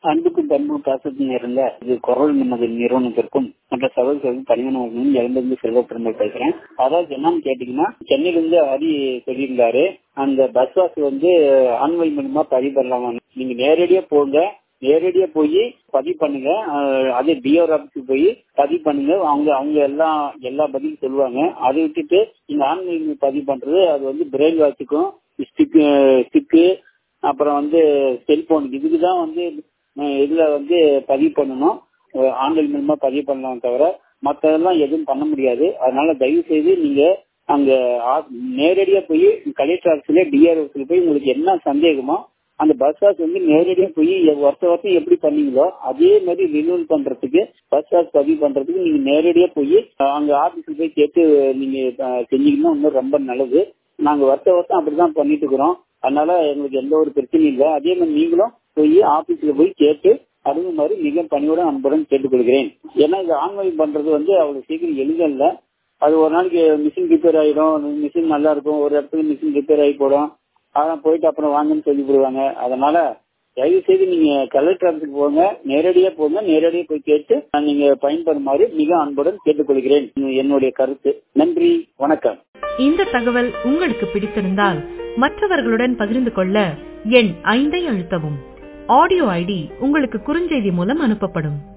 அன்புக்கும் பண்பும் பாசத்தும் இருந்த இது குரல் நிம்மதி நிறுவனத்திற்கும் மற்ற சகோதரர்களுக்கும் பணிவனவர்களும் இழந்திருந்து செல்வ பெருமாள் பேசுறேன் அதாவது என்னன்னு கேட்டீங்கன்னா சென்னையில இருந்து ஹரி சொல்லியிருந்தாரு அந்த பஸ் வாஸ் வந்து ஆன்லைன் மூலமா பதிவு பண்ணலாமா நீங்க நேரடியா போங்க நேரடியா போய் பதிவு பண்ணுங்க அஹ் அதே டிஆர் ஆபீஸ்க்கு போய் பதிவு பண்ணுங்க அவங்க அவங்க எல்லாம் எல்லா பதிலும் சொல்லுவாங்க அதை விட்டுட்டு நீங்க ஆன்லைன் பதிவு பண்றது அது வந்து பிரெயின் வாட்சுக்கும் ஸ்டிக்கு ஸ்டிக்கு அப்புறம் வந்து செல்போனுக்கு இதுக்கு தான் வந்து அஹ் இதுல வந்து பதிவு பண்ணணும் ஆன்லைன் மூலமா பதிவு பண்ணலாம் தவிர மற்றதெல்லாம் எதுவும் பண்ண முடியாது அதனால தயவு செய்து நீங்க அங்க ஆ- நேரடியா போய் கலெக்டர் ஆஃபீஸ்ல டிஆர் ஆஃபீஸ்ல போய் உங்களுக்கு என்ன சந்தேகமோ அந்த பஸ் பாஸ் வந்து நேரடியா போய் வருஷ வருஷம் எப்படி பண்ணீங்களோ அதே மாதிரி ரினியூவல் பண்றதுக்கு பஸ் பாஸ் பதிவு பண்றதுக்கு நீங்க நேரடியா போய் அஹ், அங்க ஆபீஸ்ல போய் கேட்டு நீங்க அஹ், செஞ்சீங்கன்னா இன்னும் ரொம்ப நல்லது நாங்க வருஷ வருஷம் அப்படிதான் பண்ணிட்டு இருக்கிறோம் அதனால எங்களுக்கு எந்த ஒரு பிரச்சனையும் இல்லை அதே மாதிரி நீங்களும் போய் ஆபீஸ்ல போய் கேட்டு அதே மாதிரி மிக பணியோட அன்புடன் கேட்டுக்கொள்கிறேன் ஏன்னா இது ஆன்லைன் பண்றது வந்து அவ்வளவு சீக்கிரம் எளிதில்ல அது ஒரு நாளைக்கு மிஷின் ரிப்பேர் ஆயிடும் மிஷின் நல்லா இருக்கும் ஒரு இடத்துல மிஷின் ரிப்பேர் ஆகி போடும் அதான் போயிட்டு அப்புறம் வாங்கன்னு சொல்லி போடுவாங்க அதனால தயவு செய்து நீங்க கலெக்டர் ஆஃபீஸுக்கு போங்க நேரடியா போங்க நேரடியா போய் கேட்டு நீங்க பயன்பெறுமாறு மிக அன்புடன் கேட்டுக்கொள்கிறேன் இது என்னுடைய கருத்து நன்றி வணக்கம் இந்த தகவல் உங்களுக்கு பிடித்திருந்தால் மற்றவர்களுடன் பகிர்ந்து கொள்ள எண் ஐந்தை அழுத்தவும் ஆடியோ ஐடி உங்களுக்கு குறுஞ்செய்தி மூலம் அனுப்பப்படும்